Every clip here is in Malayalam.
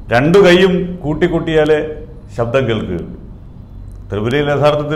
രണ്ടു കൈയും കൂട്ടിക്കൂട്ടിയാലേ ശബ്ദം കേൾക്കുകയുള്ളൂ ത്രിപുരയിൽ യഥാർത്ഥത്തിൽ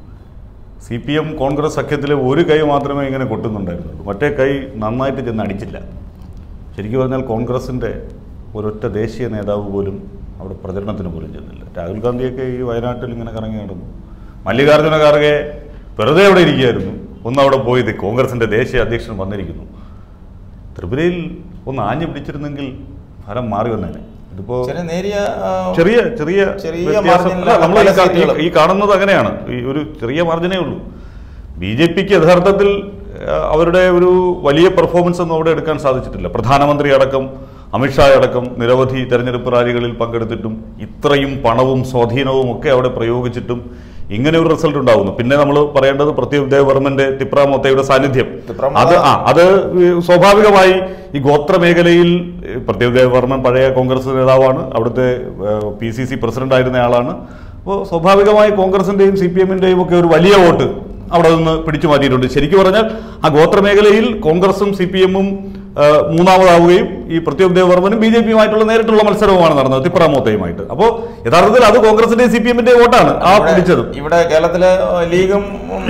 സി പി എം കോൺഗ്രസ് സഖ്യത്തിലെ ഒരു കൈ മാത്രമേ ഇങ്ങനെ കൊട്ടുന്നുണ്ടായിരുന്നുള്ളൂ മറ്റേ കൈ നന്നായിട്ട് ചെന്ന് അടിച്ചില്ല ശരിക്കും പറഞ്ഞാൽ കോൺഗ്രസിൻ്റെ ഒരൊറ്റ ദേശീയ നേതാവ് പോലും അവിടെ പ്രചരണത്തിന് പോലും ചെന്നില്ല രാഹുൽ ഗാന്ധിയൊക്കെ ഈ വയനാട്ടിൽ ഇങ്ങനെ കറങ്ങി നടന്നു മല്ലികാർജ്ജുന ഖാർഗെ വെറുതെ അവിടെ ഇരിക്കുകയായിരുന്നു ഒന്ന് അവിടെ പോയത് കോൺഗ്രസിൻ്റെ ദേശീയ അധ്യക്ഷൻ വന്നിരിക്കുന്നു ത്രിപുരയിൽ ഒന്ന് ആഞ്ഞു പിടിച്ചിരുന്നെങ്കിൽ ഫലം മാറി വന്നേനെ ഇതിപ്പോ ചെറിയ നേരിയ ആ, ചെറിയ ചെറിയ ചെറിയ വ്യത്യാസം മാർജിനിലാണ് അല്ല, നമ്മൾ ഈ പല കാ- സീറ്റുകളും. ഈ- ഈ കാണുന്നത് അങ്ങനെയാണ് ഈ ഒരു ചെറിയ മാർജിനേ ഉള്ളൂ ബി ജെ പിക്ക് യഥാർത്ഥത്തിൽ ആ, അവരുടെ ഒരു വലിയ പെർഫോമൻസ് ഒന്നും അവിടെ എടുക്കാൻ സാധിച്ചിട്ടില്ല പ്രധാനമന്ത്രി അടക്കം അമിത്ഷാ അടക്കം നിരവധി തെരഞ്ഞെടുപ്പ് റാലികളിൽ പങ്കെടുത്തിട്ടും ഇത്രയും പണവും സ്വാധീനവും ഒക്കെ അവിടെ പ്രയോഗിച്ചിട്ടും ഇങ്ങനെ ഒരു റിസൾട്ട് ഉണ്ടാവുന്നു പിന്നെ നമ്മൾ പറയേണ്ടത് പ്രത്യേക് ദേവ് വർമ്മന്റെ തിപ്ര മൊത്തയുടെ സാന്നിധ്യം തിപ്ര അത് ആ അത് ഈ സ്വാഭാവികമായി ഈ ഗോത്ര മേഖലയിൽ പ്രത്യേക ദേവ് വർമ്മൻ പഴയ കോൺഗ്രസ് നേതാവാണ് അവിടുത്തെ പി സി സി പ്രസിഡന്റ് ആയിരുന്ന ആളാണ് അപ്പോൾ സ്വാഭാവികമായി കോൺഗ്രസിന്റെയും സി പി എമ്മിന്റെയും ഒക്കെ ഒരു വലിയ വോട്ട് അവിടെ നിന്ന് പിടിച്ചു മാറ്റിയിട്ടുണ്ട് ശരിക്കും പറഞ്ഞാൽ ആ ഗോത്ര മേഖലയിൽ കോൺഗ്രസും സി പി എമ്മും മൂന്നാമതാവുകയും ഈ പ്രത്യേക് ദേവ് വർമ്മനും ബി ജെ പിയുമായിട്ടുള്ള നേരിട്ടുള്ള മത്സരവുമാണ് നടന്നത് തിപ്ര മോത്തയുമായിട്ട് അപ്പോൾ യഥാർത്ഥത്തിൽ അത് കോൺഗ്രസിന്റെയും സി പി എമ്മിന്റെയും വോട്ടാണ് ആ ഇവിടെ- പിടിച്ചത് ഇവിടെ കേരളത്തിലെ ആ, ലീഗും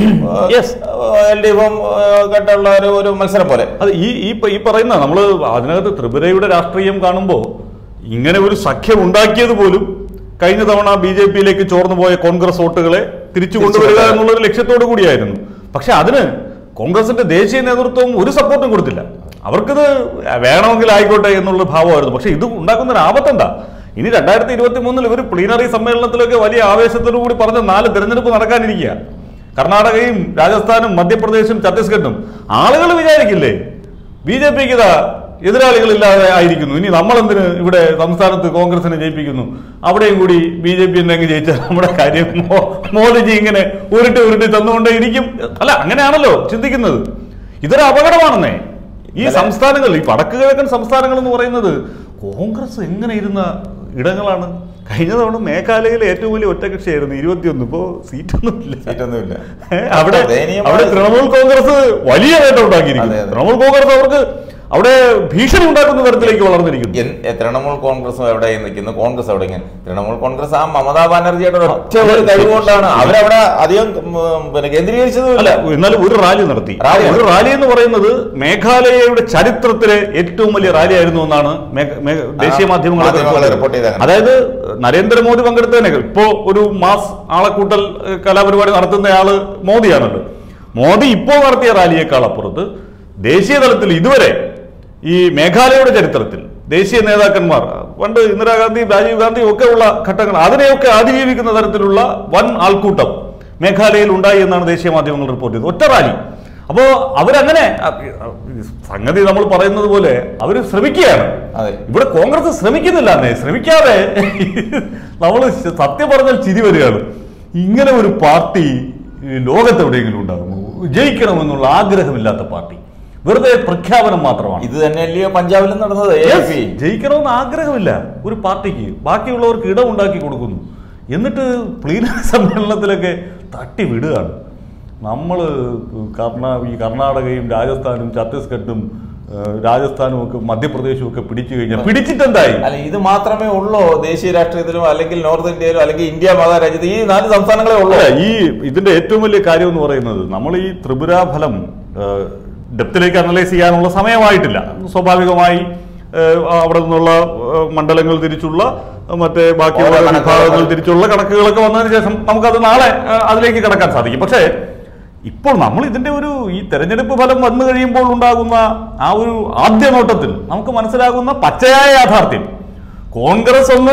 Yes. എൽ ഡി എഫും കേട്ടുള്ള ഒരു ഒരു മത്സരം പോലെ അത് ഈ ഈ പ- ഈ പറയുന്ന നമ്മൾ അതിനകത്ത് ത്രിപുരയുടെ രാഷ്ട്രീയം കാണുമ്പോൾ ഇങ്ങനെ ഒരു സഖ്യം ഉണ്ടാക്കിയത് പോലും കഴിഞ്ഞ തവണ ബി ജെ പിയിലേക്ക് ചോർന്നു പോയ കോൺഗ്രസ് വോട്ടുകളെ തിരിച്ചു കൊണ്ടുവരിക എന്നുള്ള ഒരു ലക്ഷ്യത്തോടു കൂടിയായിരുന്നു പക്ഷെ അതിന് കോൺഗ്രസിന്റെ ദേശീയ നേതൃത്വം ഒരു സപ്പോർട്ടും കൊടുത്തില്ല അവർക്കിത് വേണമെങ്കിൽ ആയിക്കോട്ടെ എന്നുള്ള ഭാവമായിരുന്നു പക്ഷെ ഇത് ഉണ്ടാക്കുന്ന ഒരു ആപത്തെന്താ ഇനി രണ്ടായിരത്തി ഇരുപത്തി മൂന്നിൽ ഇവർ പ്ലീനറി സമ്മേളനത്തിലൊക്കെ വലിയ ആവേശത്തോടു കൂടി പറഞ്ഞ നാല് തെരഞ്ഞെടുപ്പ് നടക്കാനിരിക്കുക കർണാടകയും രാജസ്ഥാനും മധ്യപ്രദേശും ഛത്തീസ്ഗഡും ആളുകൾ വിചാരിക്കില്ലേ ബി ജെ പിക്ക് ഇതാ എതിരാളികളില്ലാതെ ആയിരിക്കുന്നു ഇനി നമ്മളെന്തിന് ഇവിടെ സംസ്ഥാനത്ത് കോൺഗ്രസിനെ ജയിപ്പിക്കുന്നു അവിടെയും കൂടി ബി ജെ പി അങ്ങ് ജയിച്ചാൽ നമ്മുടെ കാര്യം മോ- മോദിജി ഇങ്ങനെ ഉരുട്ടി ഉരുട്ടി തന്നുകൊണ്ടേ ഇരിക്കും അല്ല അങ്ങനെയാണല്ലോ ചിന്തിക്കുന്നത് ഇതൊരു അപകടമാണെന്നേ ഈ സംസ്ഥാനങ്ങൾ ഈ വടക്ക് കിഴക്കൻ സംസ്ഥാനങ്ങൾ എന്ന് പറയുന്നത് കോൺഗ്രസ് എങ്ങനെ ഇരുന്ന ഇടങ്ങളാണ് കഴിഞ്ഞ തവണ മേഘാലയയിലെ ഏറ്റവും വലിയ ഒറ്റകക്ഷിയായിരുന്നു ഇരുപത്തിയൊന്ന് ഇപ്പോ സീറ്റൊന്നും ഇല്ല സീറ്റൊന്നുമില്ല ഏ, അവിടെ ദയനീയമായ അവിടെ തൃണമൂൽ കോൺഗ്രസ് വലിയ നേട്ടം ഉണ്ടാക്കിയിരിക്കുന്നു അതെ, അതെ. തൃണമൂൽ കോൺഗ്രസ് അവർക്ക് അവിടെ ഭീഷണി ഉണ്ടാക്കുന്ന തരത്തിലേക്ക് വളർന്നിരിക്കുന്നു എൻ- എ, തൃണമൂൽ കോൺഗ്രസും എവിടെ നിൽക്കുന്നു കോൺഗ്രസ് എവിടെ ഇങ്ങനെ തൃണമൂൽ കോൺഗ്രസ് ആ മമതാ ബാനർജിയുടെ ഒറ്റ ഒരു കഴിവുകൊണ്ടാണ് അവരവിടെ അധികം ഉം, പിന്നെ കേന്ദ്രീകരിച്ചതുമില്ല അല്ല എന്നാലും ഒരു റാലി നടത്തി റാലി ഒരു റാലി എന്ന് പറയുന്നത് മേഘാലയയുടെ ചരിത്രത്തിലെ ഏറ്റവും വലിയ റാലി ആയിരുന്നു എന്നാണ് മേഘ- മേഘ- ദേശീയ മാധ്യമങ്ങൾ മാധ്യമങ്ങൾ report ചെയ്തത്. അതായത് നരേന്ദ്രമോദി പങ്കെടുത്തതിനെ ഇപ്പോ ഒരു മാസ് ആളെക്കൂട്ടൽ ഏഹ്, കലാപരിപാടി നടത്തുന്നയാള് മോദിയാണല്ലോ മോദി ഇപ്പോൾ നടത്തിയ റാലിയേക്കാൾ അപ്പുറത്ത് ദേശീയ തലത്തിൽ ഇതുവരെ ഈ മേഘാലയയുടെ ചരിത്രത്തിൽ ദേശീയ നേതാക്കന്മാർ പണ്ട് ഇന്ദിരാഗാന്ധി രാജീവ് ഗാന്ധി ഒക്കെ ഉള്ള ഘട്ടങ്ങൾ അതിനെയൊക്കെ അതിജീവിക്കുന്ന തരത്തിലുള്ള വൻ ആൾക്കൂട്ടം മേഘാലയയിൽ ഉണ്ടായി എന്നാണ് ദേശീയ മാധ്യമങ്ങൾ റിപ്പോർട്ട് ചെയ്തത് ഒറ്റ റാലി അപ്പോ അവരങ്ങനെ അ, സംഗതി നമ്മൾ പറയുന്നത് പോലെ അവർ ശ്രമിക്കുകയാണ് അതെ. ഇവിടെ കോൺഗ്രസ് ശ്രമിക്കുന്നില്ല എന്നേ ശ്രമിക്കാതെ നമ്മൾ സത്യം പറഞ്ഞാൽ ചിരി വരികയാണ് ഇങ്ങനെ ഒരു പാർട്ടി ഈ ലോകത്ത് എവിടെയെങ്കിലും ഉണ്ടാകുമോ ജയിക്കണമെന്നുള്ള ആഗ്രഹമില്ലാത്ത പാർട്ടി വെറുതെ പ്രഖ്യാപനം മാത്രമാണ് ഇത് തന്നെയല്ലയോ പഞ്ചാബിലും നടന്നത് എ Yes, ജയിക്കണമെന്ന് ആഗ്രഹമില്ല ഒരു പാർട്ടിക്ക് ബാക്കിയുള്ളവർക്ക് ഇടമുണ്ടാക്കി കൊടുക്കുന്നു എന്നിട്ട് പ്ലീനറി സമ്മേളനത്തിലൊക്കെ തട്ടി വിടുകയാണ് നമ്മൾ കർണാ ഈ കർണാടകയും രാജസ്ഥാനും ഛത്തീസ്ഗഡും ഏഹ്, രാജസ്ഥാനും ഒക്കെ മധ്യപ്രദേശും ഒക്കെ പിടിച്ചു കഴിഞ്ഞാൽ പിടിച്ചിട്ടെന്തായി അല്ല ഇത് മാത്രമേ ഉള്ളൂ ദേശീയ രാഷ്ട്രീയത്തിലും അല്ലെങ്കിൽ നോർത്ത് ഇന്ത്യയിലും അല്ലെങ്കിൽ ഇന്ത്യ മഹാരാജ്യത്ത് ഈ നാല് സംസ്ഥാനങ്ങളെ ഉള്ളൂ അല്ല ഈ ഇതിന്റെ ഏറ്റവും വലിയ കാര്യം എന്ന് പറയുന്നത് നമ്മൾ ഈ ത്രിപുര ഫലം ഡെപ്തിലേക്ക് അനലൈസ് ചെയ്യാനുള്ള സമയമായിട്ടില്ല സ്വാഭാവികമായി ഏഹ്, അവിടെ നിന്നുള്ള ഏഹ്, മണ്ഡലങ്ങൾ തിരിച്ചുള്ള ഏഹ്, മറ്റേ ബാക്കിയുള്ള ഓരോ കണക്കുകൾ വിഭാഗങ്ങൾ തിരിച്ചുള്ള കണക്കുകളൊക്കെ വന്നതിന് ശേഷം നമുക്കത് നാളെ ഏഹ്, അതിലേക്ക് കടക്കാൻ സാധിക്കും പക്ഷേ ഇപ്പോൾ നമ്മൾ ഇതിന്റെ ഒരു ഈ തെരഞ്ഞെടുപ്പ് ഫലം വന്നു കഴിയുമ്പോൾ ഉണ്ടാകുന്ന ആ ഒരു ആദ്യ നോട്ടത്തിൽ നമുക്ക് മനസ്സിലാകുന്ന പച്ചയായ യാഥാർത്ഥ്യം കോൺഗ്രസ് ഒന്ന്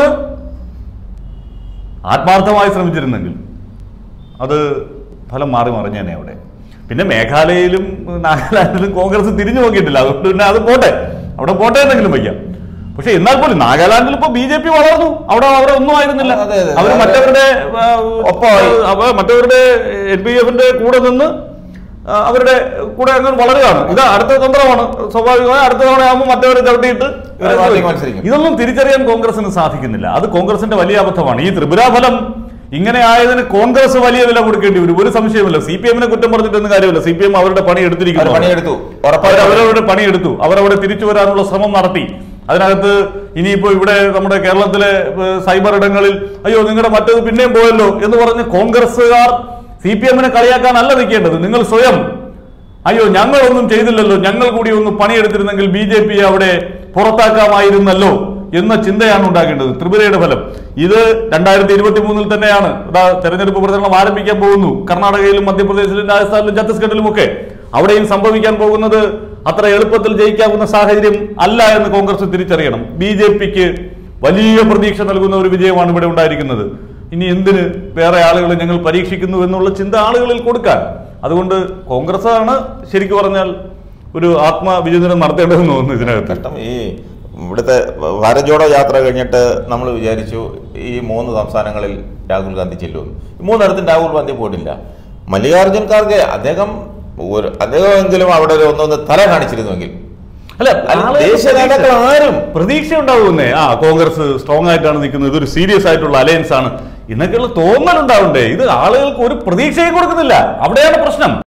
ആത്മാർത്ഥമായി ശ്രമിച്ചിരുന്നെങ്കിൽ അത് ഫലം മാറി മറിഞ്ഞേനെ അവിടെ പിന്നെ മേഘാലയയിലും നാഗാലാൻഡിലും കോൺഗ്രസ് തിരിഞ്ഞു നോക്കിയിട്ടില്ല അതുകൊണ്ട് പിന്നെ അത് പോട്ടെ അവിടെ പോട്ടെ എന്നെങ്കിലും വയ്ക്കാം പക്ഷെ എന്നാൽ പോലും നാഗാലാൻഡിൽ ഇപ്പൊ ബി ജെ പി വളർന്നു അവിടെ അവരെ ഒന്നും ആയിരുന്നില്ല അതെ, അതെ. അവർ മറ്റവരുടെ ആ, ഒപ്പമായി. അവ മറ്റവരുടെ എൻ പി എഫിന്റെ കൂടെ നിന്ന് ആ, അവരുടെ കൂടെ അങ്ങ് വളരുകയാണ് ഇത് അടുത്ത തന്ത്രമാണ് സ്വാഭാവികമായി അടുത്ത തവണ ആകുമ്പോൾ മറ്റവരെ ചവിട്ടിയിട്ട് ഇവര് പാർട്ടിക്ക് മത്സരിക്കും. ഇതൊന്നും തിരിച്ചറിയാൻ കോൺഗ്രസിന് സാധിക്കുന്നില്ല അത് കോൺഗ്രസിന്റെ വലിയ അബദ്ധമാണ് ഈ ത്രിപുര ഫലം ഇങ്ങനെ ആയതിന് കോൺഗ്രസ് വലിയ വില കൊടുക്കേണ്ടി വരും ഒരു സംശയമില്ല സി പി എമ്മിനെ കുറ്റം പറഞ്ഞിട്ടൊന്നും കാര്യമില്ല സി പി എം അവരുടെ പണി അവർ എടുത്തിരിക്കുന്നു പണിയെടുത്തു അവർ ഉറപ്പായിട്ടും അവരവരുടെ പണിയെടുത്തു അവരവിടെ തിരിച്ചു വരാനുള്ള ശ്രമം നടത്തി അതിനകത്ത് ഇനിയിപ്പോ ഇവിടെ നമ്മുടെ കേരളത്തിലെ ഏഹ്, സൈബർ ഇടങ്ങളിൽ അയ്യോ നിങ്ങളുടെ മറ്റേത് പിന്നെയും പോയല്ലോ എന്ന് പറഞ്ഞ് കോൺഗ്രസ്സുകാർ സി പി എമ്മിനെ കളിയാക്കാനല്ല നിൽക്കേണ്ടത് നിങ്ങൾ സ്വയം അയ്യോ ഞങ്ങളൊന്നും ചെയ്തില്ലല്ലോ ഞങ്ങൾ കൂടി ഒന്ന് പണിയെടുത്തിരുന്നെങ്കിൽ ബി ജെ പി അവിടെ പുറത്താക്കാമായിരുന്നല്ലോ എന്ന ചിന്തയാണ് ഉണ്ടാക്കേണ്ടത് ത്രിപുരയുടെ ഫലം ഇത് രണ്ടായിരത്തി ഇരുപത്തി മൂന്നിൽ തന്നെയാണ് ഇതാ തെരഞ്ഞെടുപ്പ് പ്രചരണം ആരംഭിക്കാൻ പോകുന്നു കർണാടകയിലും മധ്യപ്രദേശിലും രാജസ്ഥാനിലും ഛത്തീസ്ഗഡിലും ഒക്കെ അവിടെയും സംഭവിക്കാൻ പോകുന്നത് അത്ര എളുപ്പത്തിൽ ജയിക്കാവുന്ന സാഹചര്യം അല്ല എന്ന് കോൺഗ്രസ് തിരിച്ചറിയണം ബി ജെ പിക്ക് വലിയ പ്രതീക്ഷ നൽകുന്ന ഒരു വിജയമാണ് ഇവിടെ ഉണ്ടായിരിക്കുന്നത് ഇനി എന്തിന് വേറെ ആളുകൾ ഞങ്ങൾ പരീക്ഷിക്കുന്നു എന്നുള്ള ചിന്ത ആളുകളിൽ കൊടുക്കാൻ അതുകൊണ്ട് കോൺഗ്രസ് ആണ് ശരിക്കും പറഞ്ഞാൽ ഒരു ആത്മവിചിന്തനം നടത്തേണ്ടതെന്ന് തോന്നുന്നു ഇതിനകത്ത് കഷ്ടം ഈ ഇവിടുത്തെ ഭാരത് ജോഡോ യാത്ര കഴിഞ്ഞിട്ട് നമ്മൾ വിചാരിച്ചു ഈ മൂന്ന് സംസ്ഥാനങ്ങളിൽ രാഹുൽ ഗാന്ധി ചെല്ലുമെന്ന് ഈ മൂന്നിടത്തും രാഹുൽ ഗാന്ധി പോയിട്ടില്ല മല്ലികാർജുൻ ഖാർഗെ അദ്ദേഹം ഒരു അദ്ദേഹമെങ്കിലും അവിടെ ഒരു ഒന്നൊന്ന് തല കാണിച്ചിരുന്നുവെങ്കിൽ അല്ല അല്ല, ആളുകൾ ദേശീയ നേതാക്കൾ ആരും പ്രതീക്ഷ ഉണ്ടാവുന്നേ ആ കോൺഗ്രസ് സ്ട്രോങ് ആയിട്ടാണ് നിൽക്കുന്നത് ഇതൊരു സീരിയസ് ആയിട്ടുള്ള അലയൻസ് ആണ് എന്നൊക്കെയുള്ള തോന്നൽ ഉണ്ടാവണ്ടേ ഇത് ആളുകൾക്ക് ഒരു പ്രതീക്ഷയും കൊടുക്കുന്നില്ല അവിടെയാണ് പ്രശ്നം